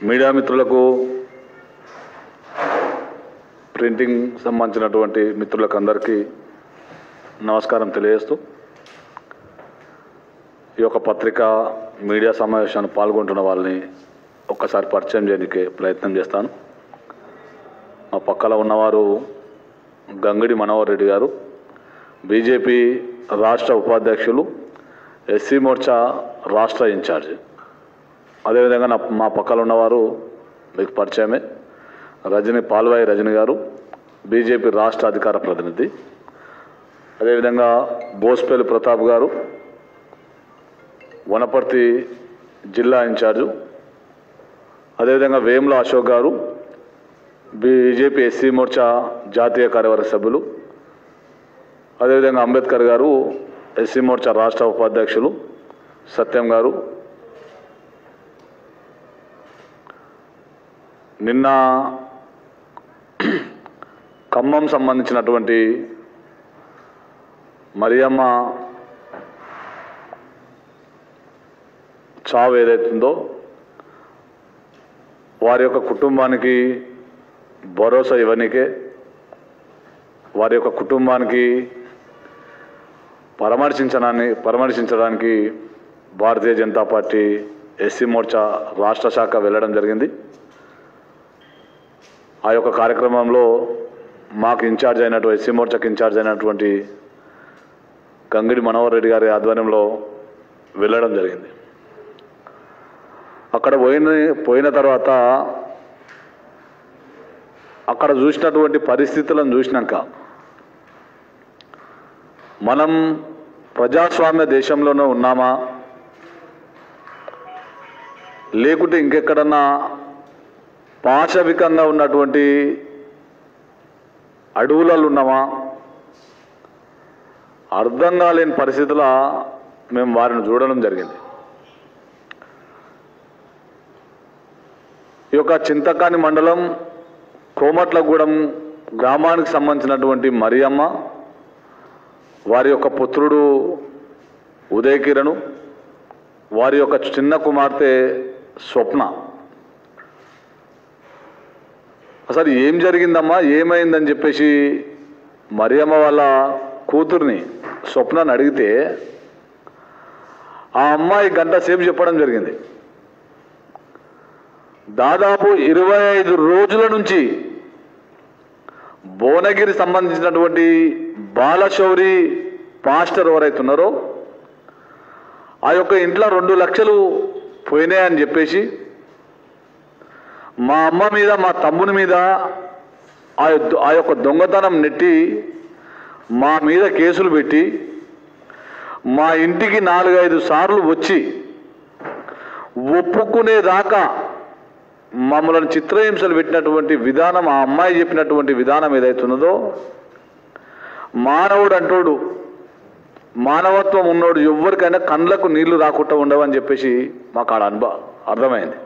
media మిత్రులకు printing సంబంధించినటువంటి మిత్రులకు అందరికీ నమస్కారం తెలియజేస్తూ ఈ యొక్క పత్రిక మీడియా సమావేశాన్ని పాల్గొంటున్న వాళ్ళని ఒక్కసారి పరిచయం చేయడానికి ప్రయత్నం చేస్తాను మా పక్కన ఉన్నవారు గంగిడి మనోహర్ రెడ్డి గారు బీజేపీ రాష్ట్ర ఉపాధ్యక్షులు ఎస్సీ మోర్చా రాష్ట్ర ఇన్ఛార్జ్ అదేవిధంగా నా మా పక్కన ఉన్నవారు మీకు పరిచయమే రజని పాల్వాయి రజని గారు బీజేపీ రాష్ట్ర అధికార ప్రతినిధి అదేవిధంగా బోస్పల్లి ప్రతాప్ గారు వనపర్తి జిల్లా ఇన్ఛార్జు అదేవిధంగా వేముల అశోక్ గారు బీజేపీ ఎస్సీ మోర్చా జాతీయ కార్యవర్గ సభ్యులు అదేవిధంగా అంబేద్కర్ గారు ఎస్సీ మోర్చా రాష్ట్ర ఉపాధ్యక్షులు సత్యం గారు నిన్న ఖమ్మం సంబంధించినటువంటి మరియమ్మ చావు ఏదైతుందో వారి యొక్క కుటుంబానికి భరోసా ఇవ్వనికే వారి యొక్క కుటుంబానికి పరామర్శించడాన్ని పరామర్శించడానికి భారతీయ జనతా పార్టీ ఎస్సీ మోర్చా రాష్ట్ర శాఖ వెళ్ళడం జరిగింది ఆ యొక్క కార్యక్రమంలో మాకు ఇన్ఛార్జ్ అయినటువంటి ఎస్సీ మోర్చాకి ఇన్ఛార్జ్ అయినటువంటి గంగిడి మనోహర్ రెడ్డి గారి ఆధ్వర్యంలో వెళ్ళడం జరిగింది అక్కడ పోయిన పోయిన తర్వాత అక్కడ చూసినటువంటి పరిస్థితులను చూసినాక మనం ప్రజాస్వామ్య దేశంలోనే ఉన్నామా లేకుంటే ఇంకెక్కడన్నా పాశవికంగా ఉన్నటువంటి అడవులలో ఉన్నామా అర్థం కాలేని పరిస్థితుల మేము వారిని చూడడం జరిగింది ఈ యొక్క చింతకాని మండలం కోమట్లగూడెం గ్రామానికి సంబంధించినటువంటి మరియమ్మ వారి యొక్క పుత్రుడు ఉదయ్ కిరణ్ వారి యొక్క చిన్న కుమార్తె స్వప్న అసలు ఏం జరిగిందమ్మా ఏమైందని చెప్పేసి మరియమ్మ వాళ్ళ కూతుర్ని స్వప్నని అడిగితే ఆ అమ్మాయి గంట సేపు చెప్పడం జరిగింది దాదాపు ఇరవై ఐదు రోజుల నుంచి భువనగిరి సంబంధించినటువంటి బాలశౌరి పాస్టర్ ఎవరైతే ఉన్నారో ఆ యొక్క ఇంట్లో రెండు లక్షలు పోయినాయని చెప్పేసి మా అమ్మ మీద మా తమ్ముని మీద ఆ యొ- ఆ యొక్క దొంగతనం నెట్టి మా మీద కేసులు పెట్టి మా ఇంటికి నాలుగైదు సార్లు వచ్చి ఒప్పుకునేదాకా మమ్మల్ని చిత్రహింసలు పెట్టినటువంటి విధానం ఆ అమ్మాయి చెప్పినటువంటి విధానం ఏదైతున్నదో మానవుడు అంటోడు మానవత్వం ఉన్నోడు ఎవరికైనా కండ్లకు నీళ్లు రాకుండా ఉండవని చెప్పేసి మాకు ఆడ అనుభవ అర్థమైంది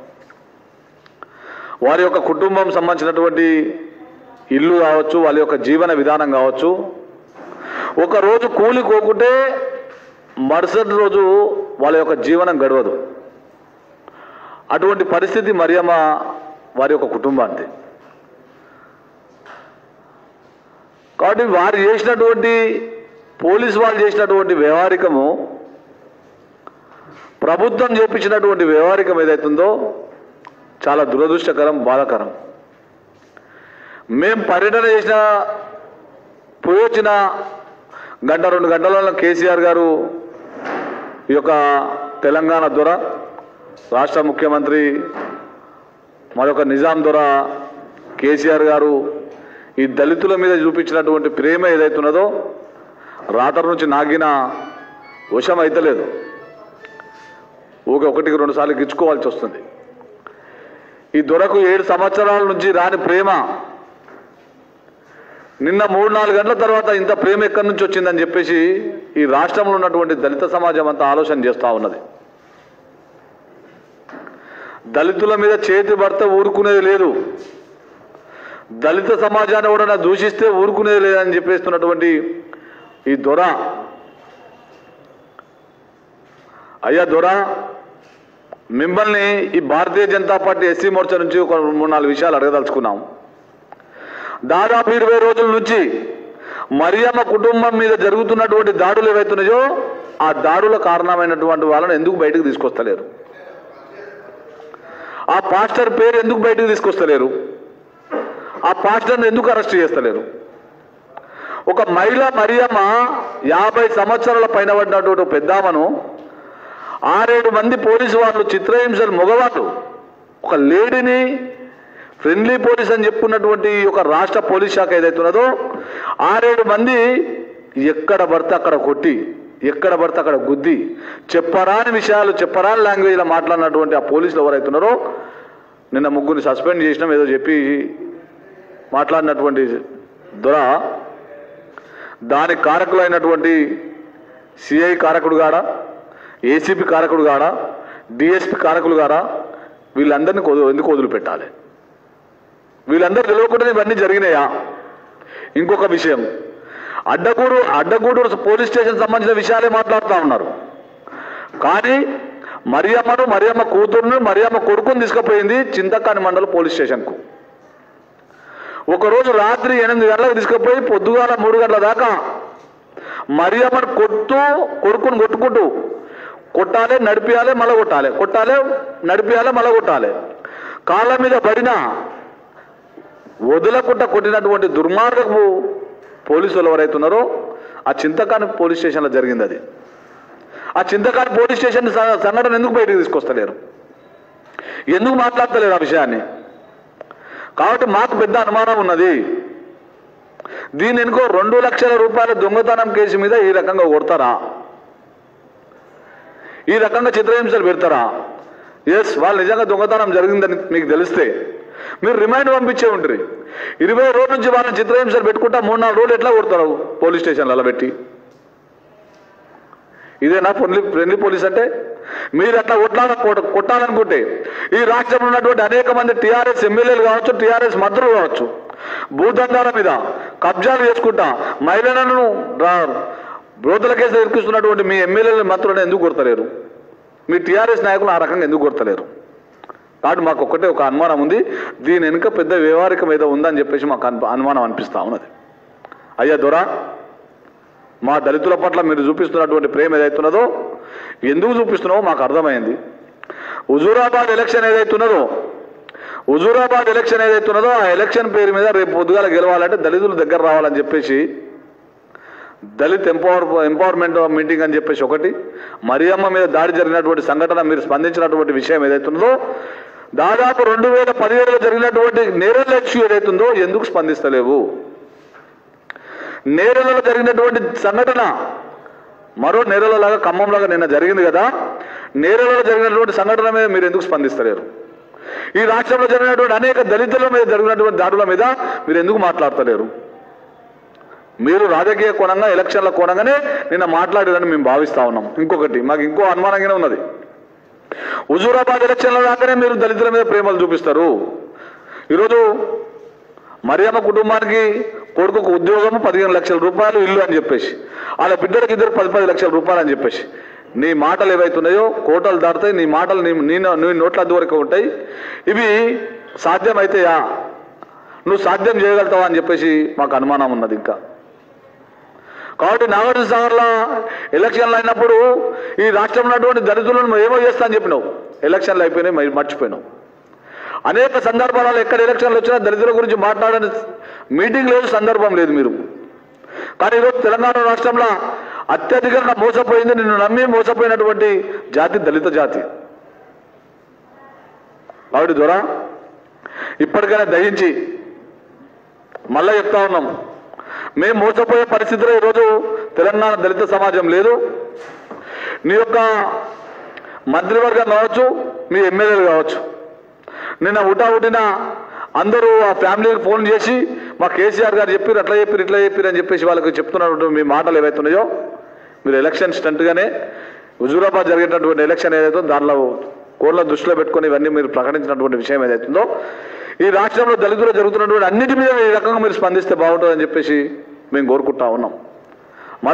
వారి యొక్క కుటుంబం సంబంధించినటువంటి ఇల్లు కావచ్చు వాళ్ళ యొక్క జీవన విధానం కావచ్చు ఒక రోజు కూలి కోకుంటే మరుసటి రోజు వాళ్ళ యొక్క జీవనం గడవదు అటువంటి పరిస్థితి మరియమ్మ వారి యొక్క కుటుంబానికి కాబట్టి వారు చేసినటువంటి పోలీసు వాళ్ళు చేసినటువంటి వ్యవహారికము ప్రభుత్వం చేపించినటువంటి వ్యవహారికం ఏదైతుందో చాలా దురదృష్టకరం బాధాకరం మేం పర్యటన చేసిన పోయొచ్చిన గంట రెండు గంటలలో కేసీఆర్ గారు ఈ యొక్క తెలంగాణ దొర రాష్ట్ర ముఖ్యమంత్రి మరొక నిజాం దొర కేసీఆర్ గారు ఈ దళితుల మీద చూపించినటువంటి ప్రేమ ఏదైతున్నదో రాత్రి నుంచి నాగిన వశం అయితలేదు ఊకే ఒకటికి రెండు సార్లు గిచ్చుకోవాల్సి వస్తుంది ఈ దొరకు ఏడు సంవత్సరాల నుంచి రాని ప్రేమ నిన్న మూడు నాలుగు గంటల తర్వాత ఇంత ప్రేమ ఎక్కడి నుంచి వచ్చిందని చెప్పేసి ఈ రాష్ట్రంలో ఉన్నటువంటి దళిత సమాజం అంతా ఆలోచన చేస్తూ ఉన్నది దళితుల మీద చేతి భర్త ఊరుకునేది లేదు దళిత సమాజాన్ని కూడా దూషిస్తే ఊరుకునేది లేదని చెప్పేస్తున్నటువంటి ఈ దొర అయ్యా దొర మిమ్మల్ని ఈ భారతీయ జనతా పార్టీ ఎస్సీ మోర్చా నుంచి ఒక మూడు నాలుగు విషయాలు అడగదలుచుకున్నాం దాదాపు ఇరవై రోజుల నుంచి మరియమ్మ కుటుంబం మీద జరుగుతున్నటువంటి దాడులు ఏవైతున్నాయో ఆ దాడుల కారణమైనటువంటి వాళ్ళని ఎందుకు బయటకు తీసుకొస్తలేరు ఆ పాస్టర్ పేరు ఎందుకు బయటకు తీసుకొస్తలేరు ఆ పాస్టర్ని ఎందుకు అరెస్ట్ చేస్తలేరు ఒక మహిళ మరియమ్మ యాభై సంవత్సరాల పైన పడినటువంటి ఒక పెద్దామను ఆరేడు మంది పోలీసు వాళ్ళు చిత్రహింసలు మగవాళ్ళు ఒక లేడీని ఫ్రెండ్లీ పోలీస్ అని చెప్పుకున్నటువంటి ఒక రాష్ట్ర పోలీస్ శాఖ ఏదైతే ఉన్నదో ఆరేడు మంది ఎక్కడ పడితే అక్కడ కొట్టి ఎక్కడ పడితే అక్కడ గుద్ది చెప్పరాని విషయాలు చెప్పరాని లాంగ్వేజ్లో మాట్లాడినటువంటి ఆ పోలీసులు ఎవరైతే ఉన్నారో నిన్న ముగ్గురిని సస్పెండ్ చేసినాం ఏదో చెప్పి మాట్లాడినటువంటి దొర దానికి కారకులైనటువంటి సిఐ కారకుడు గాడా ఏసీపీ కారకుడు గాడా డిఎస్పీ కారకులు గాడా వీళ్ళందరినీ కొదు ఎందుకు వదిలిపెట్టాలి వీళ్ళందరూ తెలియకుండా ఇవన్నీ జరిగినాయా ఇంకొక విషయం అడ్డగూడు అడ్డగూడూరు పోలీస్ స్టేషన్ సంబంధించిన విషయాలే మాట్లాడుతూ ఉన్నారు కానీ మరియమ్మను మరియమ్మ కూతురును మరియమ్మ కొడుకుని తీసుకుపోయింది చింతకాని మండల పోలీస్ స్టేషన్కు ఒకరోజు రాత్రి ఎనిమిది గంటలకు తీసుకుపోయి పొద్దుగాల మూడు గంటల దాకా మరియమ్మను కొట్టు కొడుకుని కొట్టుకుంటూ కొట్టాలి నడిపియాలి మళ్ళా కొట్టాలి కొట్టాలి నడిపియాలి మళ్ళా కొట్టాలి కాళ్ళ మీద పడిన వదలకుండా కొట్టినటువంటి దుర్మార్గపు పోలీసులు ఎవరైతే ఉన్నారో ఆ చింతకాని పోలీస్ స్టేషన్లో జరిగింది అది ఆ చింతకాని పోలీస్ స్టేషన్ స- సంఘటన ఎందుకు బయటకు తీసుకొస్తలేరు ఎందుకు మాట్లాడతలేరు ఆ విషయాన్ని కాబట్టి మాకు పెద్ద అనుమానం ఉన్నది దీని ఎనుకో రెండు లక్షల రూపాయల దొంగతనం కేసు మీద ఈ రకంగా కొడతారా ఈ రకంగా చిత్రహింసలు పెడతారా ఎస్ వాళ్ళు నిజంగా దొంగతనం జరిగిందని మీకు తెలిస్తే మీరు రిమైండ్ పంపించే ఉంటారు ఇరవై రోజుల నుంచి వాళ్ళని చిత్రహింసలు పెట్టుకుంటా మూడు నాలుగు రోజులు ఎట్లా కొడతారు పోలీస్ స్టేషన్లలో పెట్టి ఇదేనా ఫ్రెండ్లీ ఫ్రెండ్లీ పోలీస్ అంటే మీరు అట్లా కొట్టాల కొట్ట- కొట్టాలనుకుంటే ఈ రాష్ట్రంలో ఉన్నటువంటి అనేక మంది టీఆర్ఎస్ ఎమ్మెల్యేలు కావచ్చు టీఆర్ఎస్ మంత్రులు కావచ్చు భూదందాల మీద కబ్జాలు చేసుకుంటా మహిళలను రా- బ్రోతల కేసు ఇరికిస్తున్నటువంటి మీ ఎమ్మెల్యేల మంత్రులను ఎందుకు కొడతలేరు మీ టీఆర్ఎస్ నాయకులు ఆ రకంగా ఎందుకు కొడతలేరు కాబట్టి మాకు ఒక్కటే ఒక అనుమానం ఉంది దీని వెనుక పెద్ద వ్యవహారికం ఏదో ఉందని చెప్పేసి మాకు అను- అనుమానం అనిపిస్తా ఉన్నది అయ్యా దొరా మా దళితుల పట్ల మీరు చూపిస్తున్నటువంటి ప్రేమ ఏదైతున్నదో ఎందుకు చూపిస్తున్నావో మాకు అర్థమైంది హుజూరాబాద్ ఎలక్షన్ ఏదైతున్నదో హుజూరాబాద్ ఎలక్షన్ ఏదైతున్నదో ఆ ఎలక్షన్ పేరు మీద రేపు పొద్దుగాల గెలవాలంటే దళితుల దగ్గర రావాలని చెప్పేసి దళిత్ ఎంపవర్ ఎంపవర్మెంట్ మీటింగ్ అని చెప్పేసి ఒకటి మరియమ్మ మీద దాడి జరిగినటువంటి సంఘటన మీరు స్పందించినటువంటి విషయం ఏదైతున్నదో దాదాపు రెండు వేల పదిహేడులో జరిగినటువంటి నేరల్ ఇష్యూ ఏదైతుందో ఎందుకు స్పందిస్తలేవు నేరలలో జరిగినటువంటి సంఘటన మరో నేరలలాగా ఖమ్మంలాగా నిన్న జరిగింది కదా నేరలలో జరిగినటువంటి సంఘటన మీద మీరు ఎందుకు స్పందిస్తలేరు ఈ రాష్ట్రంలో జరిగినటువంటి అనేక దళితుల మీద జరిగినటువంటి దాడుల మీద మీరు ఎందుకు మాట్లాడతలేరు మీరు రాజకీయ కోణంగా ఎలక్షన్ల కోణంగానే నిన్న మాట్లాడారని మేము భావిస్తా ఉన్నాం ఇంకొకటి మాకు ఇంకో అనుమానంగానే ఉన్నది హుజూరాబాద్ ఎలక్షన్ల దాకానే మీరు దళితుల మీద ప్రేమలు చూపిస్తారు ఈరోజు మరియమ్మ కుటుంబానికి కొడుకుకు ఉద్యోగం పదిహేను లక్షల రూపాయలు ఇల్లు అని చెప్పేసి వాళ్ళ బిడ్డలకు ఇద్దరు పది పది లక్షల రూపాయలు అని చెప్పేసి నీ మాటలు ఏవైతున్నాయో కోటలు దాటుతాయి నీ మాటలు నీ నీ నీ నోట్ల అద్దు వరకు ఉంటాయి ఇవి సాధ్యమైతాయా నువ్వు సాధ్యం చేయగలుగుతావా అని చెప్పేసి మాకు అనుమానం ఉన్నది ఇంకా కాబట్టి నాగార్జున సాగర్లో ఎలక్షన్లు అయినప్పుడు ఈ రాష్ట్రంలో ఉన్నటువంటి దళితులను నువ్వు ఏమో చేస్తా అని చెప్పినావు ఎలక్షన్లు అయిపోయినాయి మరి మర్చిపోయినావు అనేక సందర్భాలలో ఎక్కడ ఎలక్షన్లు వచ్చినా దళితుల గురించి మాట్లాడని మీటింగ్ లేదు సందర్భం లేదు మీరు కానీ ఈరోజు తెలంగాణ రాష్ట్రంలో అత్యధికంగా మోసపోయింది నిన్ను నమ్మి మోసపోయినటువంటి జాతి దళిత జాతి ఆవిడ దొర ఇప్పటికైనా దయించి మళ్ళా చెప్తా ఉన్నాం మేము మోసపోయే పరిస్థితిలో ఈరోజు తెలంగాణ దళిత సమాజం లేదు నీ యొక్క మంత్రివర్గం కావచ్చు మీ ఎమ్మెల్యేలు కావచ్చు నిన్న ఉటా ఉటిన అందరూ ఆ ఫ్యామిలీకి ఫోన్ చేసి మా కేసీఆర్ గారు చెప్పారు అట్లా చెప్పారు ఇట్లా చెప్పారు అని చెప్పేసి వాళ్ళకి చెప్తున్నటువంటి మీ మాటలు ఏవైతున్నాయో మీరు ఎలక్షన్ స్టంట్గానే హుజూరాబాద్ జరిగేటటువంటి ఎలక్షన్ ఏదైతుందో దానిలో కోళ్ళ దృష్టిలో పెట్టుకొని ఇవన్నీ మీరు ప్రకటించినటువంటి విషయం ఏదైతుందో ఈ రాష్ట్రంలో దళితులు జరుగుతున్నటువంటి అన్నిటి మీద ఈ రకంగా మీరు స్పందిస్తే బాగుంటుందని చెప్పేసి మేము కోరుకుంటా ఉన్నాం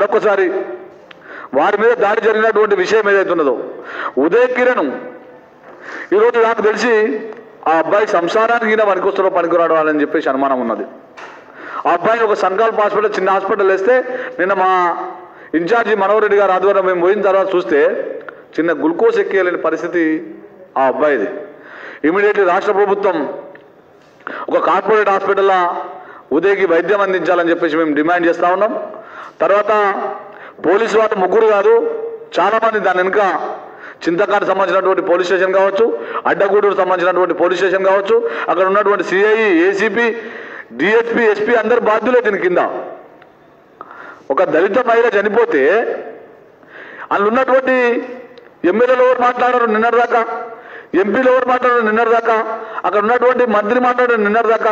మరొకసారి వారి మీద దాడి జరిగినటువంటి విషయం ఏదైతున్నదో ఉదయ్ కిరణ్ ఈరోజు నాకు తెలిసి ఆ అబ్బాయి సంసారానికి ఈయన పనికొస్తాడో పనికిరాడు అని చెప్పేసి అనుమానం ఉన్నది ఆ అబ్బాయిని ఒక సంకల్ప హాస్పిటల్ చిన్న హాస్పిటల్ వేస్తే నిన్న మా ఇన్ఛార్జి మనోహరెడ్డి గారు ఆధ్వర్యం మేము పోయిన తర్వాత చూస్తే చిన్న గ్లూకోజ్ ఎక్కేయలేని పరిస్థితి ఆ అబ్బాయిది ఇమీడియట్లీ రాష్ట్ర ప్రభుత్వం ఒక కార్పొరేట్ హాస్పిటల్లో ఉదయకి వైద్యం అందించాలని చెప్పేసి మేము డిమాండ్ చేస్తా ఉన్నాం తర్వాత పోలీసు వాళ్ళు ముగ్గురు కాదు చాలా మంది దాని వెనుక చింతకాడు సంబంధించినటువంటి పోలీస్ స్టేషన్ కావచ్చు అడ్డగూడూరు సంబంధించినటువంటి పోలీస్ స్టేషన్ కావచ్చు అక్కడ ఉన్నటువంటి సిఐ ఏసీపీ డిఎస్పీ ఎస్పీ అందరు బాధ్యులే దీని కింద ఒక దళిత మహిళ చనిపోతే అందులో ఉన్నటువంటి ఎమ్మెల్యేలు ఎవరు మాట్లాడారు నిన్నటిదాకా ఎంపీలు ఎవరు మాట్లాడారు నిన్నటిదాకా అక్కడ ఉన్నటువంటి మంత్రి మాట్లాడారు నిన్నటిదాకా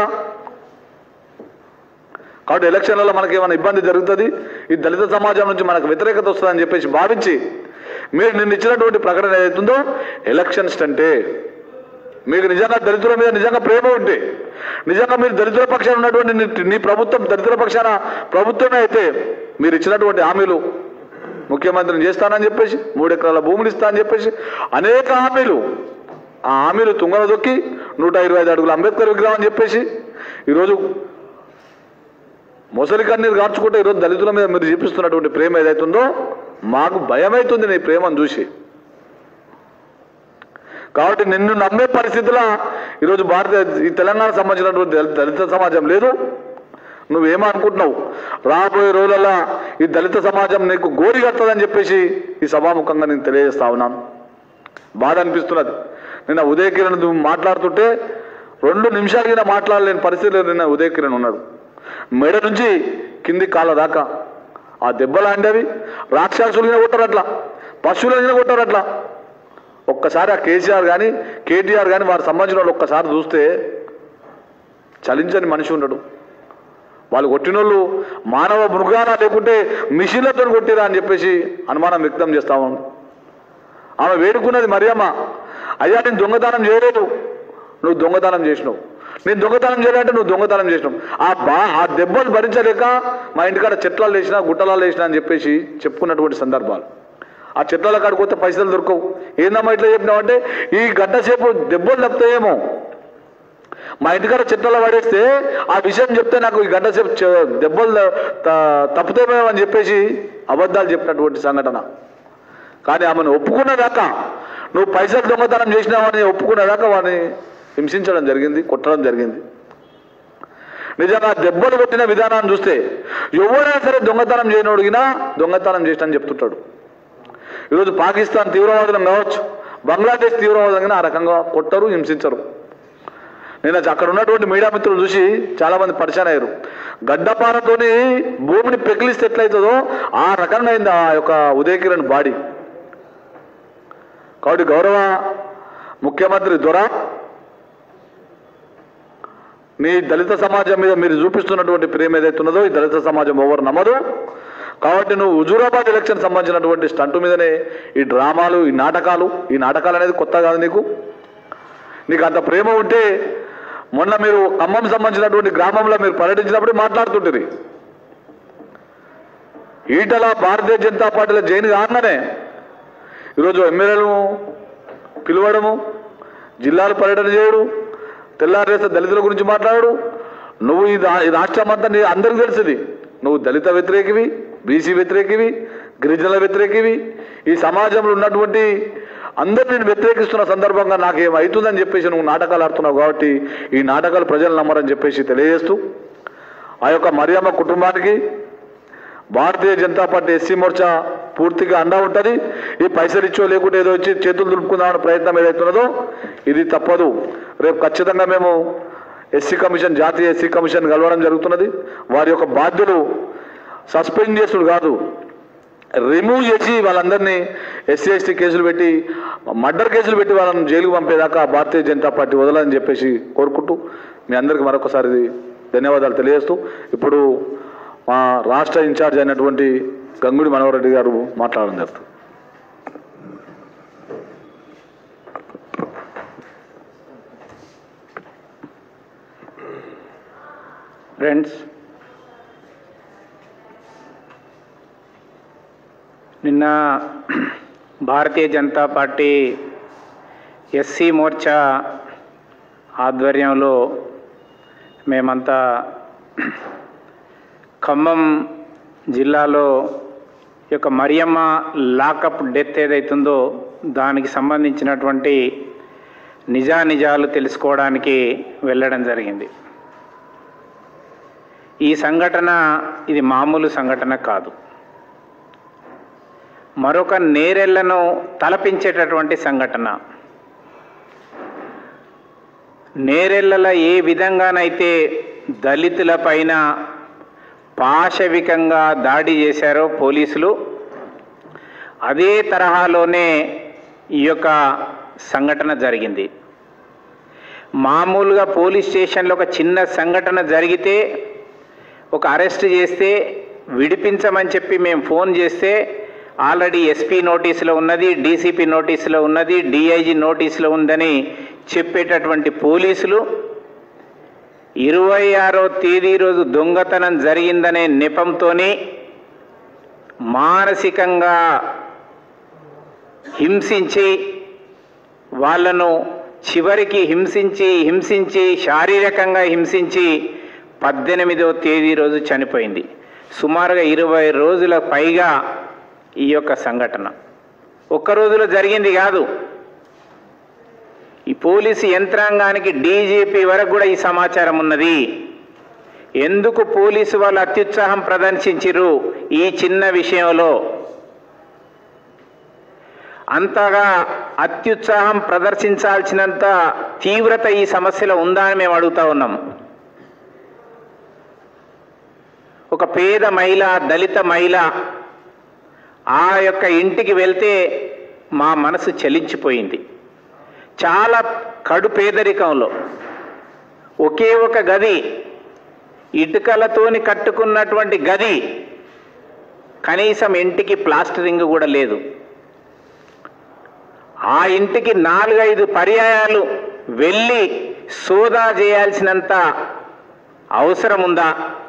కాబట్టి ఎలక్షన్లలో మనకి ఏమైనా ఇబ్బంది జరుగుతుంది ఈ దళిత సమాజం నుంచి మనకు వ్యతిరేకత వస్తుందని చెప్పేసి భావించి మీరు నిన్న ఇచ్చినటువంటి ప్రకటన ఏదైతుందో ఎలక్షన్స్ అంటే మీకు నిజంగా దళితుల మీద నిజంగా ప్రేమ ఉంటే నిజంగా మీరు దళితుల పక్షాన ఉన్నటువంటి నీ- నీ ప్రభుత్వం దళితుల పక్షాన ప్రభుత్వమే అయితే మీరు ఇచ్చినటువంటి హామీలు ముఖ్యమంత్రిని చేస్తానని చెప్పేసి మూడు ఎకరాల భూములు ఇస్తా అని చెప్పేసి అనేక హామీలు ఆ హామీలు తుంగన దొక్కి నూట ఇరవై ఐదు అడుగుల అంబేద్కర్ విగ్రహం అని చెప్పేసి ఈరోజు మొసలి కన్నీరు కార్చుకుంటే ఈరోజు దళితుల మీద మీరు చూపిస్తున్నటువంటి ప్రేమ ఏదైతుందో మాకు భయమైతుంది నీ ప్రేమను చూసి కాబట్టి నిన్ను నమ్మే పరిస్థితిలో ఈరోజు భారత ఈ తెలంగాణ సంబంధించినటువంటి దళిత- దళిత సమాజం లేదు నువ్వేమనుకుంటున్నావు రాబోయే రోజులలో ఈ దళిత సమాజం నీకు గోరి కట్టదని చెప్పేసి ఈ సభాముఖంగా నేను తెలియజేస్తా ఉన్నాను బాధ అనిపిస్తున్నది నిన్న ఉదయ కిరణ్ నువ్వు మాట్లాడుతుంటే రెండు నిమిషాలు కింద మాట్లాడలేని పరిస్థితిలో నిన్న ఉదయ కిరణ్ ఉన్నాడు మెడ నుంచి కింది కాళ్ళ దాకా ఆ దెబ్బలాంటివి రాక్షసులు కొట్టారు అట్లా పశువులు కొట్టారు అట్లా ఒక్కసారి ఆ కేసీఆర్ కానీ కేటీఆర్ కానీ వారికి సంబంధించిన వాళ్ళు ఒక్కసారి చూస్తే చలించని మనిషి ఉండడు వాళ్ళు కొట్టినోళ్ళు మానవ మృగాన లేకుంటే మిషన్లతో కొట్టిరా అని చెప్పేసి అనుమానం వ్యక్తం చేస్తా ఉంది ఆమె వేడుకున్నది మరియమ్మ అయ్యా నేను దొంగతనం చేయలేదు నువ్వు దొంగతనం చేసినావు నేను దొంగతనం చేయాలంటే నువ్వు దొంగతనం చేసినావు ఆ బా ఆ దెబ్బలు భరించలేక మా ఇంటికాడ చెట్లలో వేసినా గుట్టలలో వేసినా అని చెప్పేసి చెప్పుకున్నటువంటి సందర్భాలు ఆ చెట్ల కాడికి పోతే పైసలు దొరకవు ఏందమ్మా ఇట్లా చెప్పినావంటే ఈ గంట సేపు దెబ్బలు తప్పుతాయేమో మా ఇంటికాడ చెట్లలో పడేస్తే ఆ విషయం చెప్తే నాకు ఈ గంట సేపు చె- దెబ్బలు త- తప్పుతాయేమో అని చెప్పేసి అబద్ధాలు చెప్పినటువంటి సంఘటన కానీ ఆమెను ఒప్పుకున్నదాకా నువ్వు పైసలు దొంగతనం చేసినావని ఒప్పుకున్నదాకా వాడిని హింసించడం జరిగింది కొట్టడం జరిగింది నిజంగా దెబ్బలు కొట్టిన విధానాన్ని చూస్తే ఎవరైనా సరే దొంగతనం చేయనోడిగినా దొంగతనం చేసినని చెప్తుంటాడు ఈరోజు పాకిస్తాన్ తీవ్రవాదులం కావచ్చు బంగ్లాదేశ్ తీవ్రవాదం ఆ రకంగా కొట్టరు హింసించరు నేను అక్కడ ఉన్నటువంటి మీడియా మిత్రులు చూసి చాలా మంది పరిచయం అయ్యారు గడ్డపారతోని భూమిని పెకిలిస్తే ఎట్లయితుందో ఆ రకంగా అయింది ఆ యొక్క ఉదయకిరణ్ బాడీ కాబట్టి గౌరవ ముఖ్యమంత్రి దొర మీ దళిత సమాజం మీద మీరు చూపిస్తున్నటువంటి ప్రేమ ఏదైతే ఉన్నదో ఈ దళిత సమాజం ఎవరు నమ్మదు కాబట్టి నువ్వు హుజూరాబాద్ ఎలక్షన్ సంబంధించినటువంటి స్టంటు మీదనే ఈ డ్రామాలు ఈ నాటకాలు ఈ నాటకాలు అనేది కొత్త కాదు నీకు నీకు అంత ప్రేమ ఉంటే మొన్న మీరు ఖమ్మం సంబంధించినటువంటి గ్రామంలో మీరు పర్యటించినప్పుడు మాట్లాడుతుంటుంది ఈటల భారతీయ జనతా పార్టీలో జైన్ కాగానే ఈరోజు ఎమ్మెల్యేలు పిలవడము జిల్లాలు పర్యటన చేయడు తెల్లారేస్తే దళితుల గురించి మాట్లాడు నువ్వు ఈ రా- ఈ రాష్ట్రం అంతా నీ అందరికీ తెలుసుది నువ్వు దళిత వ్యతిరేకివి బీసీ వ్యతిరేకివి గిరిజనుల వ్యతిరేకివి ఈ సమాజంలో ఉన్నటువంటి అందరు నేను వ్యతిరేకిస్తున్న సందర్భంగా నాకు ఏమవుతుందని చెప్పేసి నువ్వు నాటకాలు ఆడుతున్నావు కాబట్టి ఈ నాటకాలు ప్రజలు నమ్మరని చెప్పేసి తెలియజేస్తూ ఆ యొక్క మరియమ్మ కుటుంబానికి భారతీయ జనతా పార్టీ ఎస్సీ మోర్చా పూర్తిగా అండా ఉంటుంది ఈ పైసలు ఇచ్చో లేకుంటే ఏదో వచ్చి చేతులు దులుపుకుందామనే ప్రయత్నం ఏదైతున్నదో ఇది తప్పదు రేపు ఖచ్చితంగా మేము ఎస్సీ కమిషన్ జాతీయ ఎస్సీ కమిషన్ కలవడం జరుగుతున్నది వారి యొక్క బాధ్యులు సస్పెండ్ చేసుడు కాదు రిమూవ్ చేసి వాళ్ళందరినీ ఎస్సీ ఎస్టీ కేసులు పెట్టి మర్డర్ కేసులు పెట్టి వాళ్ళని జైలుకు పంపేదాకా భారతీయ జనతా పార్టీ వదలని చెప్పేసి కోరుకుంటూ మీ అందరికీ మరొకసారి ధన్యవాదాలు తెలియజేస్తూ ఇప్పుడు మా రాష్ట్ర ఇన్ఛార్జ్ అయినటువంటి గంగుడి మనోహర్ రెడ్డి గారు మాట్లాడడం జరుగుతుంది ఫ్రెండ్స్ నిన్న భారతీయ జనతా పార్టీ ఎస్సీ మోర్చా ఆధ్వర్యంలో మేమంతా ఖమ్మం జిల్లాలో ఈ యొక్క మరియమ్మ లాకప్ డెత్ ఏదైతుందో దానికి సంబంధించినటువంటి నిజానిజాలు తెలుసుకోవడానికి వెళ్ళడం జరిగింది ఈ సంఘటన ఇది మామూలు సంఘటన కాదు మరొక నేరెళ్లను తలపించేటటువంటి సంఘటన నేరెళ్లల ఏ విధంగానైతే దళితుల పైన పాశవికంగా దాడి చేశారో పోలీసులు అదే తరహాలోనే ఈ యొక్క సంఘటన జరిగింది మామూలుగా పోలీస్ స్టేషన్లో ఒక చిన్న సంఘటన జరిగితే ఒక అరెస్ట్ చేస్తే విడిపించమని చెప్పి మేము ఫోన్ చేస్తే ఆల్రెడీ ఎస్పీ నోటీసులో ఉన్నది డీసీపీ నోటీసులో ఉన్నది డిఐజీ నోటీసులో ఉందని చెప్పేటటువంటి పోలీసులు ఇరవై ఆరో తేదీ రోజు దొంగతనం జరిగిందనే నెపంతోని మానసికంగా హింసించి వాళ్ళను చివరికి హింసించి హింసించి శారీరకంగా హింసించి పద్దెనిమిదవ తేదీ రోజు చనిపోయింది సుమారుగా ఇరవై రోజుల పైగా ఈ యొక్క సంఘటన ఒక్క రోజులో జరిగింది కాదు ఈ పోలీసు యంత్రాంగానికి డీజీపీ వరకు కూడా ఈ సమాచారం ఉన్నది ఎందుకు పోలీసు వాళ్ళు అత్యుత్సాహం ప్రదర్శించిరు ఈ చిన్న విషయంలో అంతగా అత్యుత్సాహం ప్రదర్శించాల్సినంత తీవ్రత ఈ సమస్యలో ఉందా అని మేము అడుగుతా ఉన్నాం ఒక పేద మహిళ దళిత మహిళ ఆ యొక్క ఇంటికి వెళ్తే మా మనసు చలించిపోయింది చాలా కడు పేదరికంలో ఒకే ఒక గది ఇటుకలతోని కట్టుకున్నటువంటి గది కనీసం ఇంటికి ప్లాస్టరింగ్ కూడా లేదు ఆ ఇంటికి నాలుగైదు పర్యాయాలు వెళ్ళి సోదా చేయాల్సినంత అవసరం ఉందా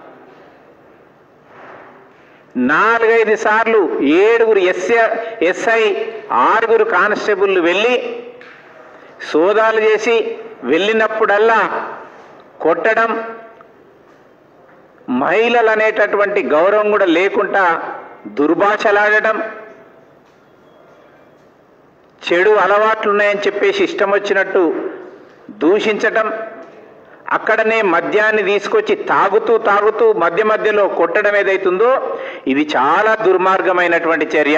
నాలుగైదు సార్లు ఏడుగురు ఎస్ఐ ఎస్ఐ ఆరుగురు కానిస్టేబుల్ వెళ్ళి సోదాలు చేసి వెళ్ళినప్పుడల్లా కొట్టడం మహిళలు అనేటటువంటి గౌరవం కూడా లేకుండా దుర్భాషలాడడం చెడు అలవాట్లు ఉన్నాయని చెప్పేసి ఇష్టం వచ్చినట్టు దూషించటం అక్కడనే మద్యాన్ని తీసుకొచ్చి తాగుతూ తాగుతూ మధ్య మధ్యలో కొట్టడం ఏదైతుందో ఇది చాలా దుర్మార్గమైనటువంటి చర్య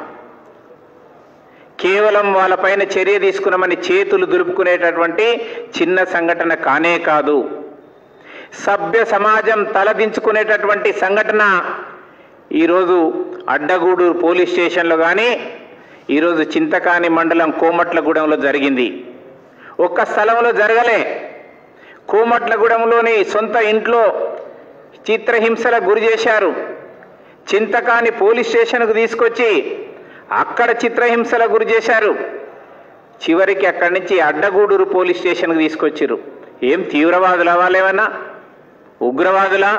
కేవలం వాళ్ళపైన చర్య తీసుకున్నామని చేతులు దులుపుకునేటటువంటి చిన్న సంఘటన కానే కాదు సభ్య సమాజం తలదించుకునేటటువంటి సంఘటన ఈరోజు అడ్డగూడూరు పోలీస్ స్టేషన్లో కానీ ఈరోజు చింతకాని మండలం కోమట్లగూడెంలో జరిగింది ఒక్క స్థలంలో జరగలే కోమట్లగూడెంలోని సొంత ఇంట్లో చిత్రహింసలకు గురి చేశారు చింతకాని పోలీస్ స్టేషన్కు తీసుకొచ్చి అక్కడ చిత్రహింసలకు గురి చేశారు చివరికి అక్కడి నుంచి అడ్డగూడూరు పోలీస్ స్టేషన్కి తీసుకొచ్చిర్రు ఏం తీవ్రవాదులా వాళ్ళేమన్నా ఉగ్రవాదులా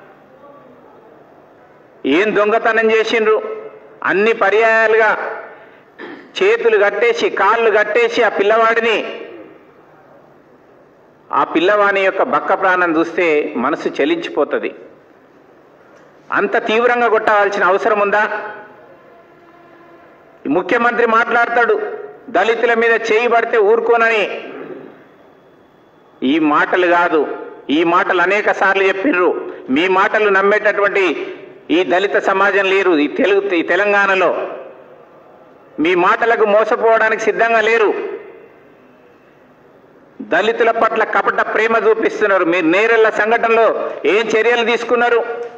ఏం దొంగతనం చేసిండ్రు అన్ని పర్యాయాలుగా చేతులు కట్టేసి కాళ్ళు కట్టేసి ఆ పిల్లవాడిని ఆ పిల్లవాని యొక్క బక్క ప్రాణం చూస్తే మనసు చలించిపోతుంది అంత తీవ్రంగా కొట్టవలసిన అవసరం ఉందా ముఖ్యమంత్రి మాట్లాడతాడు దళితుల మీద చేయి పడితే ఊరుకోనని ఈ మాటలు కాదు ఈ మాటలు అనేక సార్లు చెప్పిర్రు మీ మాటలు నమ్మేటటువంటి ఈ దళిత సమాజం లేరు ఈ తెలుగు ఈ తెలంగాణలో మీ మాటలకు మోసపోవడానికి సిద్ధంగా లేరు దళితుల పట్ల కపట ప్రేమ చూపిస్తున్నారు మీరు నేరెళ్ల సంఘటనలో ఏం చర్యలు తీసుకున్నారు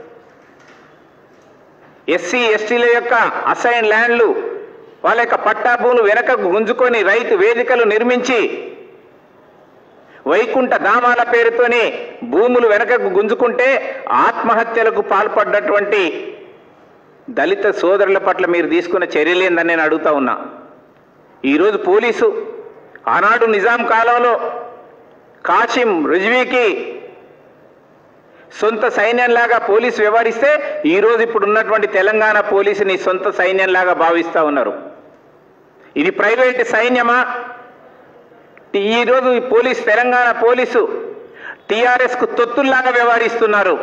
ఎస్సీ ఎస్టీల యొక్క అసైన్ ల్యాండ్లు వాళ్ళ యొక్క పట్టా భూములు వెనకకు గుంజుకొని రైతు వేదికలు నిర్మించి వైకుంఠ ధామాల పేరుతోని భూములు వెనకకు గుంజుకుంటే ఆత్మహత్యలకు పాల్పడ్డటువంటి దళిత సోదరుల పట్ల మీరు తీసుకున్న చర్యలేందని నేను అడుగుతా ఉన్నా ఈరోజు పోలీసు ఆనాడు నిజాం కాలంలో కాసిం రుజ్వీకి సొంత సైన్యంలాగా పోలీసు వ్యవహరిస్తే ఈరోజు ఇప్పుడు ఉన్నటువంటి తెలంగాణ పోలీసుని సొంత సైన్యంలాగా భావిస్తూ ఉన్నారు ఇది ప్రైవేట్ సైన్యమా ఈరోజు ఈ పోలీస్ తెలంగాణ పోలీసు టీఆర్ఎస్కు తొత్తుల్లాగా వ్యవహరిస్తున్నారు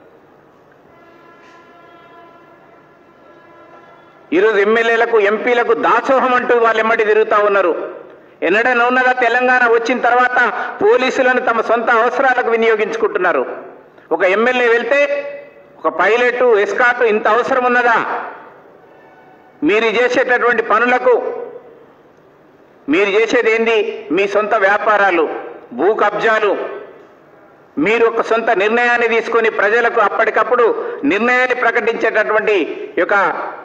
ఈరోజు ఎమ్మెల్యేలకు ఎంపీలకు దాసోహం అంటూ వాళ్ళు ఎమ్మటి తిరుగుతా ఉన్నారు ఎన్నడైనా ఉన్నదా తెలంగాణ వచ్చిన తర్వాత పోలీసులను తమ సొంత అవసరాలకు వినియోగించుకుంటున్నారు ఒక ఎమ్మెల్యే వెళ్తే ఒక పైలట్ ఎస్కాట్ ఇంత అవసరం ఉన్నదా మీరు చేసేటటువంటి పనులకు మీరు చేసేది ఏంది మీ సొంత వ్యాపారాలు భూ కబ్జాలు మీరు ఒక సొంత నిర్ణయాన్ని తీసుకొని ప్రజలకు అప్పటికప్పుడు నిర్ణయాన్ని ప్రకటించేటటువంటి ఈ యొక్క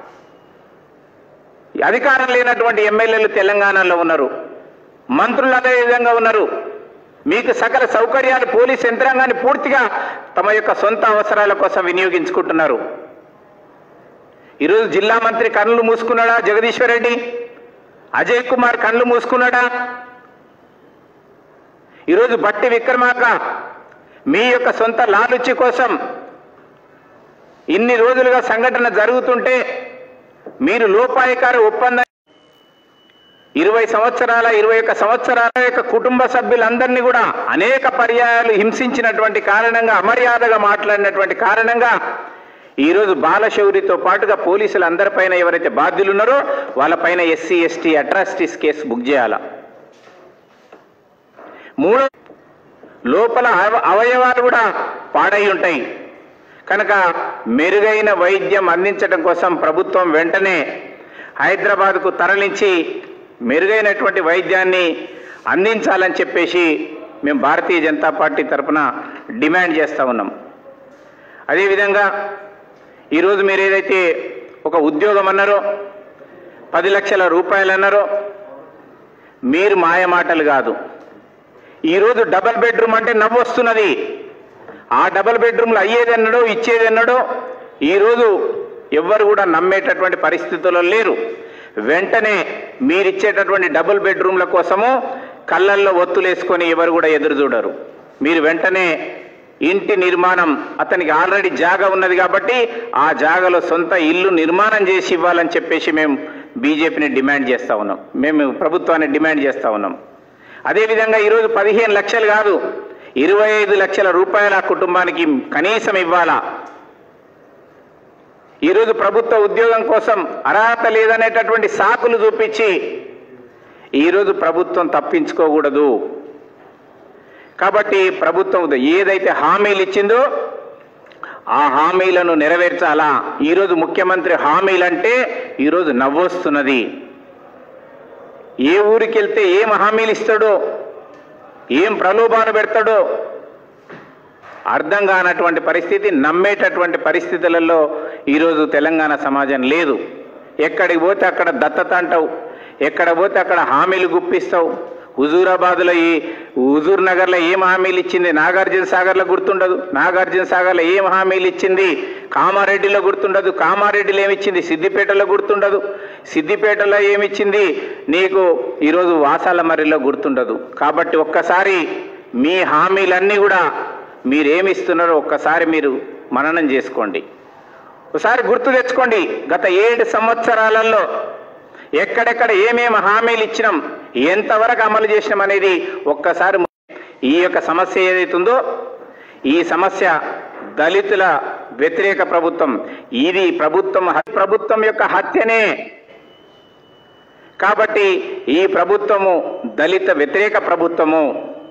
అధికారం లేనటువంటి ఎమ్మెల్యేలు తెలంగాణలో ఉన్నారు మంత్రులు అదే విధంగా ఉన్నారు మీకు సకల సౌకర్యాలు పోలీస్ యంత్రాంగాన్ని పూర్తిగా తమ యొక్క సొంత అవసరాల కోసం వినియోగించుకుంటున్నారు ఈరోజు జిల్లా మంత్రి కన్నులు మూసుకున్నాడా జగదీశ్వర్ రెడ్డి అజయ్ కుమార్ కళ్ళు మూసుకున్నాడా ఈరోజు బట్టి విక్రమార్క మీ యొక్క సొంత లాలుచి కోసం ఇన్ని రోజులుగా సంఘటన జరుగుతుంటే మీరు లోపాయకార ఒప్పందం ఇరవై సంవత్సరాల ఇరవై ఒక్క సంవత్సరాల యొక్క కుటుంబ సభ్యులందరినీ కూడా అనేక పర్యాయాలు హింసించినటువంటి కారణంగా అమర్యాదగా మాట్లాడినటువంటి కారణంగా ఈరోజు బాలశౌరితో పాటుగా పోలీసులు అందరిపైన ఎవరైతే బాధ్యులు ఉన్నారో వాళ్ళపైన SC ST atrocities case book చేయాల మూడో లోపల అవ- అవయవాలు కూడా పాడై ఉంటాయి కనుక మెరుగైన వైద్యం అందించడం కోసం ప్రభుత్వం వెంటనే హైదరాబాద్కు తరలించి మెరుగైనటువంటి వైద్యాన్ని అందించాలని చెప్పేసి మేము భారతీయ జనతా పార్టీ తరఫున డిమాండ్ చేస్తూ ఉన్నాం అదేవిధంగా ఈరోజు మీరు ఏదైతే ఒక ఉద్యోగం అన్నారో పది లక్షల రూపాయలు అన్నారో మీరు మాయ మాటలు కాదు ఈరోజు డబల్ బెడ్రూమ్ అంటే నవ్వు వస్తున్నది ఆ డబల్ బెడ్రూమ్లో అయ్యేది ఎన్నడో ఇచ్చేది ఎన్నడో ఈరోజు ఎవ్వరు కూడా నమ్మేటటువంటి పరిస్థితుల్లో లేరు వెంటనే మీరిచ్చేటటువంటి డబుల్ బెడ్రూమ్ల కోసము కళ్ళల్లో ఒత్తులేసుకొని ఎవరు కూడా ఎదురు చూడరు మీరు వెంటనే ఇంటి నిర్మాణం అతనికి ఆల్రెడీ జాగా ఉన్నది కాబట్టి ఆ జాగాలో సొంత ఇల్లు నిర్మాణం చేసి ఇవ్వాలని చెప్పేసి మేము బీజేపీని డిమాండ్ చేస్తా ఉన్నాం మేము ప్రభుత్వాన్ని డిమాండ్ చేస్తా ఉన్నాం అదేవిధంగా ఈరోజు పదిహేను లక్షలు కాదు ఇరవై ఐదు లక్షల రూపాయల ఆ కుటుంబానికి కనీసం ఇవ్వాలా ఈరోజు ప్రభుత్వ ఉద్యోగం కోసం అర్హత లేదనేటటువంటి సాకులు చూపించి ఈరోజు ప్రభుత్వం తప్పించుకోకూడదు కాబట్టి ప్రభుత్వం ఏదైతే హామీలు ఇచ్చిందో ఆ హామీలను నెరవేర్చాలా ఈరోజు ముఖ్యమంత్రి హామీలంటే ఈరోజు నవ్వొస్తున్నది ఏ ఊరికి వెళ్తే ఏం హామీలు ఇస్తాడో ఏం ప్రలోభాలు పెడతాడో అర్థం కానటువంటి పరిస్థితి నమ్మేటటువంటి పరిస్థితులలో ఈరోజు తెలంగాణ సమాజం లేదు ఎక్కడికి పోతే అక్కడ దత్తత అంటావు ఎక్కడ పోతే అక్కడ హామీలు గుప్పిస్తావు హుజూరాబాద్లో ఈ హుజూర్ నగర్లో ఏం హామీలు ఇచ్చింది నాగార్జున సాగర్లో గుర్తుండదు నాగార్జున సాగర్లో ఏం హామీలు ఇచ్చింది కామారెడ్డిలో గుర్తుండదు కామారెడ్డిలో ఏమిచ్చింది సిద్దిపేటలో గుర్తుండదు సిద్దిపేటలో ఏమిచ్చింది నీకు ఈరోజు వాసాలమర్రిలో గుర్తుండదు కాబట్టి ఒక్కసారి మీ హామీలన్నీ కూడా మీరేమిస్తున్నారో ఒక్కసారి మీరు మననం చేసుకోండి ఒకసారి గుర్తు తెచ్చుకోండి గత ఏడు సంవత్సరాలలో ఎక్కడెక్కడ ఏమేమి హామీలు ఇచ్చినాం ఎంతవరకు అమలు చేసినాం అనేది ఒక్కసారి ఈ యొక్క సమస్య ఏదైతుందో ఈ సమస్య దళితుల వ్యతిరేక ప్రభుత్వం ఇది ప్రభుత్వం ప్రభుత్వం యొక్క హత్యనే కాబట్టి ఈ ప్రభుత్వము దళిత వ్యతిరేక ప్రభుత్వము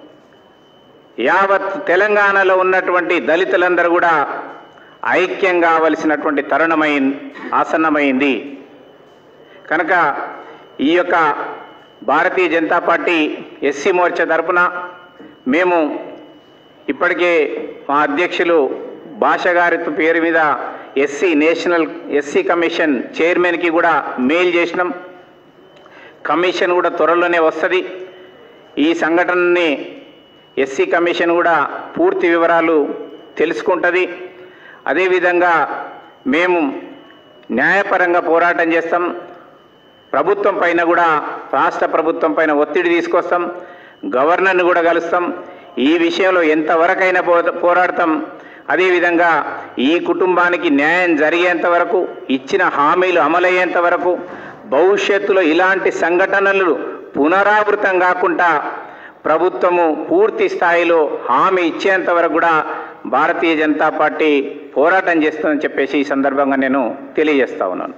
యావత్ తెలంగాణలో ఉన్నటువంటి దళితులందరూ కూడా ఐక్యం కావలసినటువంటి తరుణమై ఆసన్నమైంది కనుక ఈ యొక్క భారతీయ జనతా పార్టీ ఎస్సీ మోర్చా తరపున మేము ఇప్పటికే మా అధ్యక్షులు భాష గారి పేరు మీద ఎస్సీ నేషనల్ ఎస్సీ కమిషన్ చైర్మన్కి కూడా మెయిల్ చేసినాం కమిషన్ కూడా త్వరలోనే వస్తుంది ఈ సంఘటనని ఎస్సీ కమిషన్ కూడా పూర్తి వివరాలు తెలుసుకుంటుంది అదేవిధంగా మేము న్యాయపరంగా పోరాటం చేస్తాం ప్రభుత్వం పైన కూడా రాష్ట్ర ప్రభుత్వం పైన ఒత్తిడి తీసుకొస్తాం గవర్నర్ని కూడా కలుస్తాం ఈ విషయంలో ఎంతవరకైనా పో పోరాడతాం అదేవిధంగా ఈ కుటుంబానికి న్యాయం జరిగేంత వరకు ఇచ్చిన హామీలు అమలయ్యేంత వరకు భవిష్యత్తులో ఇలాంటి సంఘటనలు పునరావృతం కాకుండా ప్రభుత్వము పూర్తి స్థాయిలో హామీ ఇచ్చేంత వరకు కూడా భారతీయ జనతా పార్టీ పోరాటం చేస్తుందని చెప్పేసి ఈ సందర్భంగా నేను తెలియజేస్తా ఉన్నాను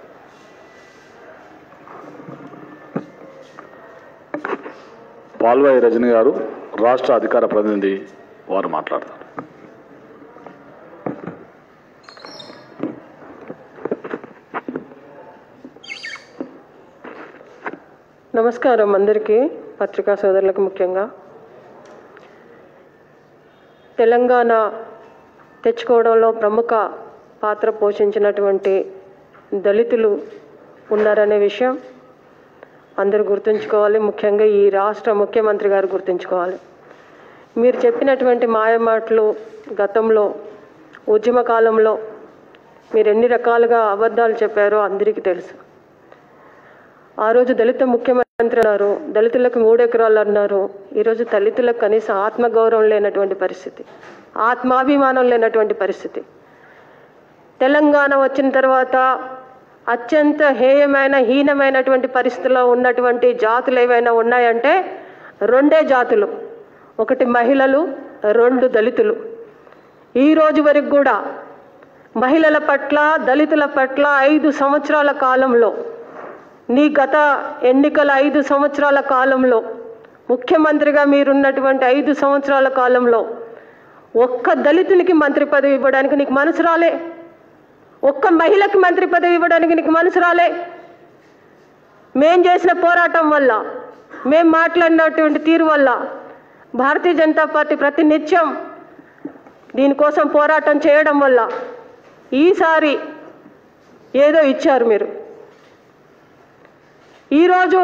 పాల్వాయి రజని గారు రాష్ట్ర అధికార ప్రతినిధి వారు మాట్లాడతారు నమస్కారం అందరికీ పత్రికా సోదరులకు ముఖ్యంగా తెలంగాణ తెచ్చుకోవడంలో ప్రముఖ పాత్ర పోషించినటువంటి దళితులు ఉన్నారనే విషయం అందరూ గుర్తుంచుకోవాలి ముఖ్యంగా ఈ రాష్ట్ర ముఖ్యమంత్రి గారు గుర్తుంచుకోవాలి మీరు చెప్పినటువంటి మాయమాటలు గతంలో ఉద్యమ కాలంలో మీరు ఎన్ని రకాలుగా అబద్ధాలు చెప్పారో అందరికీ తెలుసు ఆ రోజు దళిత ముఖ్యమంత్రి అన్నారు దళితులకు మూడు ఎకరాలు అన్నారు ఈరోజు దళితులకు కనీసం ఆత్మగౌరవం లేనటువంటి పరిస్థితి ఆత్మాభిమానం లేనటువంటి పరిస్థితి తెలంగాణ వచ్చిన తర్వాత అత్యంత హేయమైన హీనమైనటువంటి పరిస్థితిలో ఉన్నటువంటి జాతులు ఏవైనా ఉన్నాయంటే రెండే జాతులు ఒకటి మహిళలు రెండు దళితులు ఈ రోజు వరకు కూడా మహిళల పట్ల దళితుల పట్ల ఐదు సంవత్సరాల కాలంలో నీ గత ఎన్నికల ఐదు సంవత్సరాల కాలంలో ముఖ్యమంత్రిగా మీరున్నటువంటి ఐదు సంవత్సరాల కాలంలో ఒక్క దళితునికి మంత్రి పదవి ఇవ్వడానికి నీకు మనసు రాలే ఒక్క మహిళకి మంత్రి పదవి ఇవ్వడానికి నీకు మనసు రాలే మేం చేసిన పోరాటం వల్ల మేం మాట్లాడినటువంటి తీరు వల్ల భారతీయ జనతా పార్టీ ప్రతి నిత్యం దీనికోసం పోరాటం చేయడం వల్ల ఈసారి ఏదో ఇచ్చారు మీరు ఈరోజు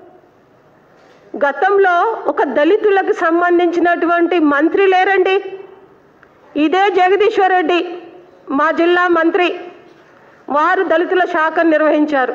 గతంలో ఒక దళితులకు సంబంధించినటువంటి మంత్రి లేరండి ఇదే జగదీశ్వర్ రెడ్డి మా జిల్లా మంత్రి వారు దళితుల శాఖను నిర్వహించారు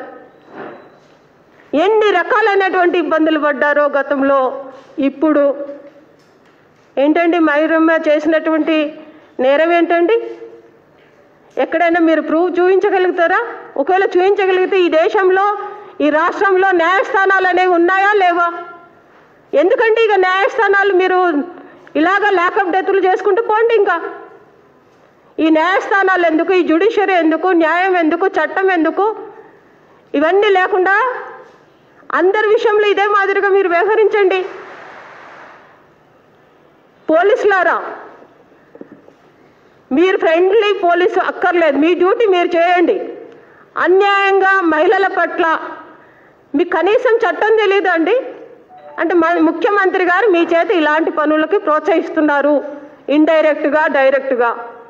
ఎన్ని రకాలైనటువంటి ఇబ్బందులు పడ్డారో గతంలో ఇప్పుడు ఏంటండి మైరమ్మ చేసినటువంటి నేరం ఏంటండి ఎక్కడైనా మీరు ప్రూవ్ చూపించగలుగుతారా ఒకవేళ చూపించగలిగితే ఈ దేశంలో ఈ రాష్ట్రంలో న్యాయస్థానాలు అనేవి ఉన్నాయా లేవా ఎందుకంటే ఇక న్యాయస్థానాలు మీరు ఇలాగ ల్యాకప్ డెత్తులు చేసుకుంటూ పోండి ఇంకా ఈ న్యాయస్థానాలు ఎందుకు ఈ జుడిషియరీ ఎందుకు న్యాయం ఎందుకు చట్టం ఎందుకు ఇవన్నీ లేకుండా అందరి విషయంలో ఇదే మాదిరిగా మీరు వ్యవహరించండి పోలీసులారా మీరు ఫ్రెండ్లీ పోలీసు అక్కర్లేదు మీ డ్యూటీ మీరు చేయండి అన్యాయంగా మహిళల పట్ల మీకు కనీసం చట్టం తెలియదు అండి అంటే మన ముఖ్యమంత్రి గారు మీ చేత ఇలాంటి పనులకి ప్రోత్సహిస్తున్నారు ఇండైరెక్ట్గా డైరెక్ట్గా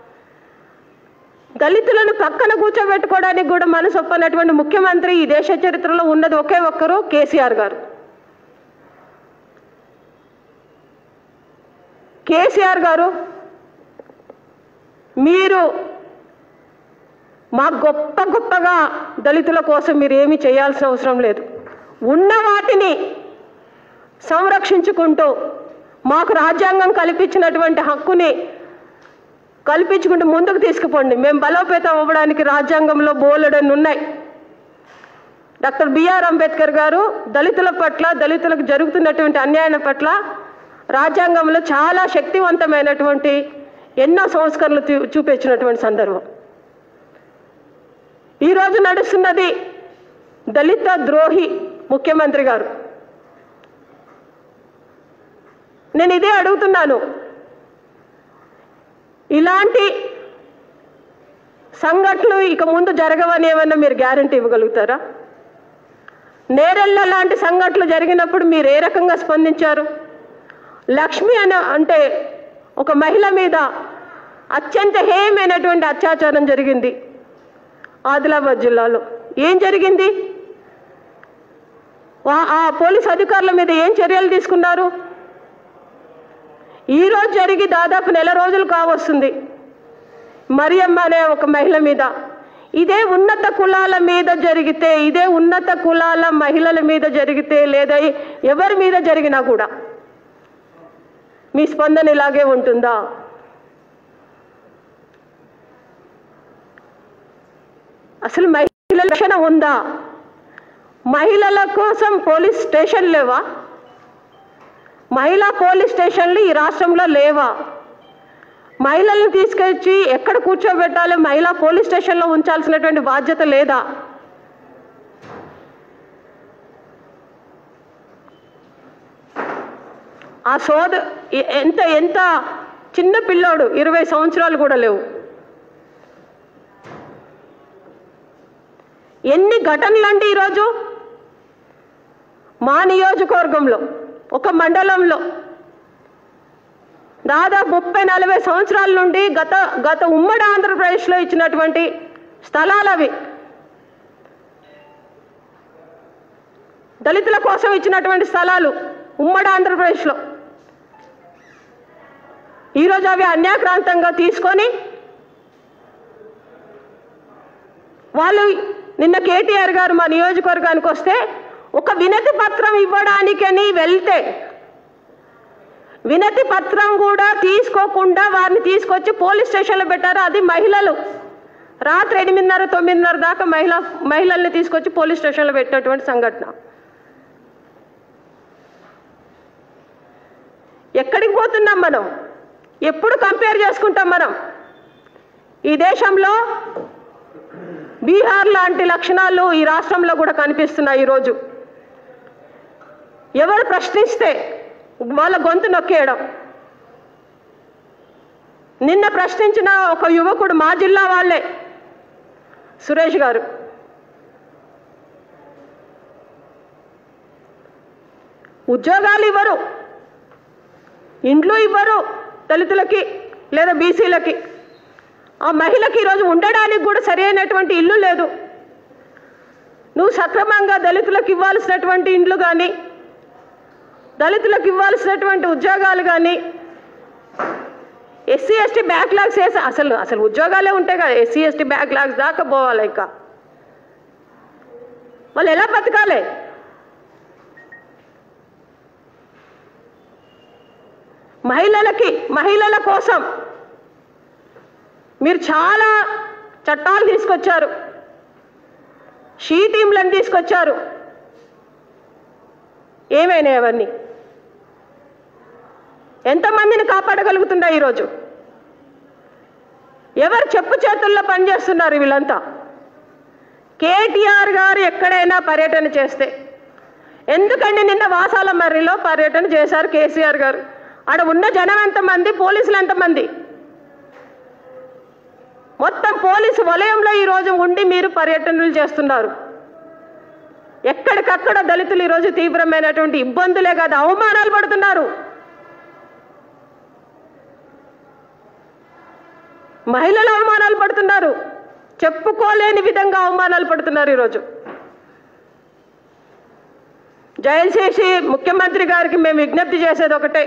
దళితులను పక్కన కూర్చోబెట్టుకోవడానికి కూడా మనసు ఒప్పనటువంటి ముఖ్యమంత్రి ఈ దేశ చరిత్రలో ఉన్నది ఒకే ఒక్కరు కేసీఆర్ గారు కేసీఆర్ గారు మీరు మా గొప్ప గొప్పగా దళితుల కోసం మీరు ఏమీ చేయాల్సిన అవసరం లేదు ఉన్న వాటిని సంరక్షించుకుంటూ మాకు రాజ్యాంగం కల్పించినటువంటి హక్కుని కల్పించుకుంటూ ముందుకు తీసుకుపోండి మేము బలోపేతం అవ్వడానికి రాజ్యాంగంలో బోలెడన్ని ఉన్నాయి డాక్టర్ బిఆర్ అంబేద్కర్ గారు దళితుల పట్ల దళితులకు జరుగుతున్నటువంటి అన్యాయం పట్ల రాజ్యాంగంలో చాలా శక్తివంతమైనటువంటి ఎన్నో సంస్కరణలు చూ- చూపించినటువంటి సందర్భం ఈరోజు నడుస్తున్నది దళిత ద్రోహి ముఖ్యమంత్రి గారు నేను ఇదే అడుగుతున్నాను ఇలాంటి సంఘటనలు ఇక ముందు జరగవని ఏమన్నా మీరు గ్యారంటీ ఇవ్వగలుగుతారా నేరెళ్ళ లాంటి సంఘటనలు జరిగినప్పుడు మీరు ఏ రకంగా స్పందించారు లక్ష్మి అనే అంటే ఒక మహిళ మీద అత్యంత హేయమైనటువంటి అత్యాచారం జరిగింది ఆదిలాబాద్ జిల్లాలో ఏం జరిగింది వా- ఆ పోలీస్ అధికారుల మీద ఏం చర్యలు తీసుకున్నారు ఈరోజు జరిగి దాదాపు నెల రోజులు కావస్తుంది మరియమ్మ అనే ఒక మహిళ మీద ఇదే ఉన్నత కులాల మీద జరిగితే ఇదే ఉన్నత కులాల మహిళల మీద జరిగితే లేదా ఎవరి మీద జరిగినా కూడా మీ స్పందన ఇలాగే ఉంటుందా అసలు మహిళల రక్షణ ఉందా మహిళల కోసం పోలీస్ స్టేషన్ లేవా మహిళా పోలీస్ స్టేషన్లు ఈ రాష్ట్రంలో లేవా మహిళల్ని తీసుకొచ్చి ఎక్కడ కూర్చోబెట్టాలి మహిళా పోలీస్ స్టేషన్లో ఉంచాల్సినటువంటి బాధ్యత లేదా ఆ సోద ఎ- ఎంత ఎంత చిన్న పిల్లోడు ఇరవై సంవత్సరాలు కూడా లేవు ఎన్ని ఘటనలండి ఈరోజు మా నియోజకవర్గంలో ఒక మండలంలో దాదాపు ముప్పై నలభై సంవత్సరాల నుండి గత గత ఉమ్మడి ఆంధ్రప్రదేశ్లో ఇచ్చినటువంటి స్థలాలు అవి దళితుల కోసం ఇచ్చినటువంటి స్థలాలు ఉమ్మడి ఆంధ్రప్రదేశ్లో ఈరోజు అవి అన్యాక్రాంతంగా తీసుకొని వాళ్ళు నిన్న కేటీఆర్ గారు మా నియోజకవర్గానికి వస్తే ఒక వినతి పత్రం ఇవ్వడానికని వెళ్తే వినతి పత్రం కూడా తీసుకోకుండా వారిని తీసుకొచ్చి పోలీస్ స్టేషన్లో పెట్టారు అది మహిళలు రాత్రి ఎనిమిదిన్నర తొమ్మిదిన్నర దాకా మహిళ మహిళల్ని తీసుకొచ్చి పోలీస్ స్టేషన్లో పెట్టినటువంటి సంఘటన ఎక్కడికి పోతున్నాం మనం ఎప్పుడు కంపేర్ చేసుకుంటాం మనం ఈ దేశంలో బీహార్ లాంటి లక్షణాలు ఈ రాష్ట్రంలో కూడా కనిపిస్తున్నాయి ఈరోజు ఎవరు ప్రశ్నిస్తే వాళ్ళ గొంతు నొక్కేయడం నిన్న ప్రశ్నించిన ఒక యువకుడు మా జిల్లా వాళ్ళే సురేష్ గారు ఉద్యోగాలు ఇవ్వరు ఇండ్లు ఇవ్వరు దళితులకి లేదా బీసీలకి ఆ మహిళకి ఈరోజు ఉండడానికి కూడా సరైనటువంటి ఇల్లు లేదు నువ్వు సక్రమంగా దళితులకు ఇవ్వాల్సినటువంటి ఇండ్లు కానీ దళితులకు ఇవ్వాల్సినటువంటి ఉద్యోగాలు కానీ ఎస్సీ ఎస్టీ బ్యాక్లాగ్స్ వేసి అసలు అసలు ఉద్యోగాలే ఉంటాయి కదా ఎస్సీ ఎస్టీ బ్యాక్లాగ్స్ దాకా పోవాలి ఇంకా వాళ్ళు ఎలా బతకాలి మహిళలకి మహిళల కోసం మీరు చాలా చట్టాలు తీసుకొచ్చారు షీ టీంలను తీసుకొచ్చారు ఏమైనాయి అవన్నీ ఎంతమందిని కాపాడగలుగుతున్నాయి ఈరోజు ఎవరు చెప్పు చేతుల్లో పనిచేస్తున్నారు వీళ్ళంతా కేటీఆర్ గారు ఎక్కడైనా పర్యటన చేస్తే ఎందుకండి నిన్న వాసాల మర్రిలో పర్యటన చేశారు కేసీఆర్ గారు ఆడ ఉన్న జనం ఎంతమంది పోలీసులు ఎంతమంది మొత్తం పోలీసు వలయంలో ఈరోజు ఉండి మీరు పర్యటనలు చేస్తున్నారు ఎక్కడికక్కడ దళితులు ఈరోజు తీవ్రమైనటువంటి ఇబ్బందులే కాదు అవమానాలు పడుతున్నారు మహిళలు అవమానాలు పడుతున్నారు చెప్పుకోలేని విధంగా అవమానాలు పడుతున్నారు ఈరోజు దయచేసి ముఖ్యమంత్రి గారికి మేము విజ్ఞప్తి చేసేది ఒకటే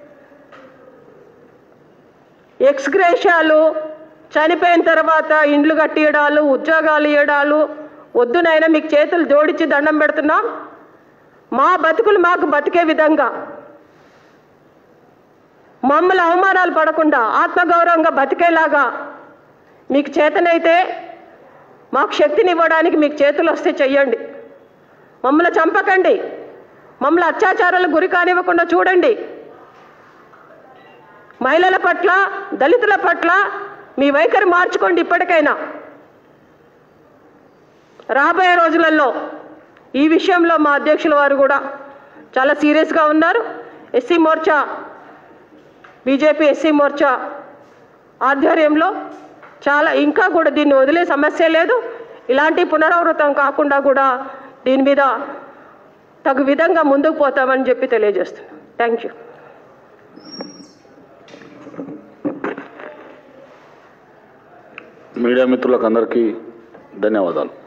ఎక్స్గ్రేషాలు చనిపోయిన తర్వాత ఇండ్లు కట్టియడాలు ఉద్యోగాలు ఇవ్వడాలు వద్దునైనా మీకు చేతులు జోడించి దండం పెడుతున్నాం మా బతుకులు మాకు బతికే విధంగా మమ్మల్ని అవమానాలు పడకుండా ఆత్మగౌరవంగా బతికేలాగా మీకు చేతనైతే మాకు శక్తిని ఇవ్వడానికి మీకు చేతులు వస్తే చెయ్యండి మమ్మల్ని చంపకండి మమ్మల్ని అత్యాచారాలకు గురి కానివ్వకుండా చూడండి మహిళల పట్ల దళితుల పట్ల మీ వైఖరి మార్చుకోండి ఇప్పటికైనా రాబోయే రోజులలో ఈ విషయంలో మా అధ్యక్షుల వారు కూడా చాలా సీరియస్గా ఉన్నారు SC Morcha BJP SC Morcha ఆధ్వర్యంలో చాలా ఇంకా కూడా దీన్ని వదిలే సమస్య లేదు ఇలాంటి పునరావృతం కాకుండా కూడా దీని మీద తగు విధంగా ముందుకు పోతామని చెప్పి తెలియజేస్తున్నాం థ్యాంక్ యూ మీడియా మిత్రులకు అందరికీ ధన్యవాదాలు